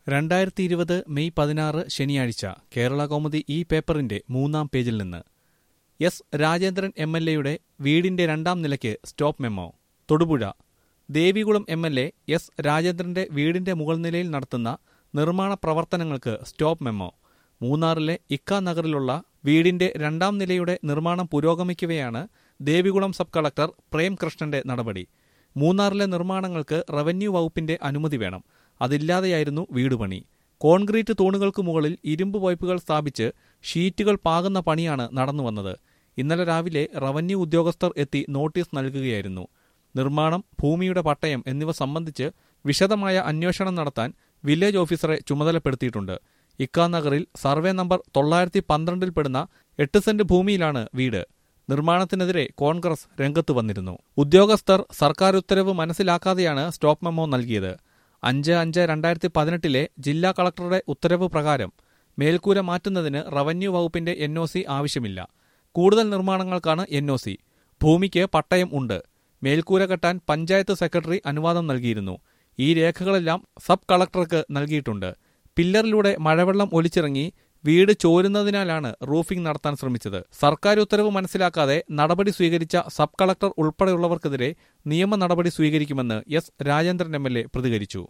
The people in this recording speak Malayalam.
രണ്ടായിരത്തി ഇരുപത് മെയ് പതിനാറ് ശനിയാഴ്ച കേരള കൗമുദി ഈ പേപ്പറിന്റെ മൂന്നാം പേജിൽ നിന്ന് എസ് രാജേന്ദ്രൻ എം എൽ എയുടെ വീടിന്റെ രണ്ടാം നിലയ്ക്ക് stop memo Thodupuzha Devikulam M L A S രാജേന്ദ്രന്റെ വീടിന്റെ മുകൾ നിലയിൽ നടത്തുന്ന നിർമ്മാണ പ്രവർത്തനങ്ങൾക്ക് സ്റ്റോപ്പ് മെമ്മോ മൂന്നാറിലെ ഇക്ക നഗറിലുള്ള വീടിന്റെ രണ്ടാം നിലയുടെ നിർമ്മാണം പുരോഗമിക്കവെയാണ് ദേവികുളം സബ് കളക്ടർ പ്രേം കൃഷ്ണന്റെ നടപടി മൂന്നാറിലെ നിർമ്മാണങ്ങൾക്ക് റവന്യൂ വകുപ്പിന്റെ അനുമതി വേണം അതില്ലാതെയായിരുന്നു വീട് പണി കോൺക്രീറ്റ് തൂണുകൾക്ക് മുകളിൽ ഇരുമ്പ് പൈപ്പുകൾ സ്ഥാപിച്ച് ഷീറ്റുകൾ പാകുന്ന പണിയാണ് നടന്നുവന്നത് ഇന്നലെ രാവിലെ റവന്യൂ ഉദ്യോഗസ്ഥർ എത്തി നോട്ടീസ് നൽകുകയായിരുന്നു നിർമ്മാണം ഭൂമിയുടെ പട്ടയം എന്നിവ സംബന്ധിച്ച് വിശദമായ അന്വേഷണം നടത്താൻ വില്ലേജ് ഓഫീസറെ ചുമതലപ്പെടുത്തിയിട്ടുണ്ട് ഇക്കാ നഗറിൽ സർവേ നമ്പർ തൊള്ളായിരത്തി പന്ത്രണ്ടിൽപ്പെടുന്ന എട്ട് സെന്റ് ഭൂമിയിലാണ് വീട് നിർമ്മാണത്തിനെതിരെ കോൺഗ്രസ് രംഗത്ത് വന്നിരുന്നു ഉദ്യോഗസ്ഥർ സർക്കാർ ഉത്തരവ് മനസ്സിലാക്കാതെയാണ് സ്റ്റോപ്പ് മെമ്മോ നൽകിയത് അഞ്ച് അഞ്ച് രണ്ടായിരത്തി പതിനെട്ടിലെ ജില്ലാ കളക്ടറുടെ ഉത്തരവ് പ്രകാരം മേൽക്കൂര മാറ്റുന്നതിന് റവന്യൂ വകുപ്പിന്റെ എൻ ആവശ്യമില്ല കൂടുതൽ നിർമ്മാണങ്ങൾക്കാണ് എൻ ഭൂമിക്ക് പട്ടയം ഉണ്ട് മേൽക്കൂര കെട്ടാൻ പഞ്ചായത്ത് സെക്രട്ടറി അനുവാദം നൽകിയിരുന്നു ഈ രേഖകളെല്ലാം സബ് കളക്ടർക്ക് നൽകിയിട്ടുണ്ട് പില്ലറിലൂടെ മഴവെള്ളം ഒലിച്ചിറങ്ങി വീട് ചോരുന്നതിനാലാണ് റൂഫിംഗ് നടത്താൻ ശ്രമിച്ചത് സർക്കാർ ഉത്തരവ് മനസ്സിലാക്കാതെ നടപടി സ്വീകരിച്ച സബ് കളക്ടർ ഉൾപ്പെടെയുള്ളവർക്കെതിരെ നിയമ നടപടി സ്വീകരിക്കുമെന്ന് എസ് രാജേന്ദ്രൻ എം പ്രതികരിച്ചു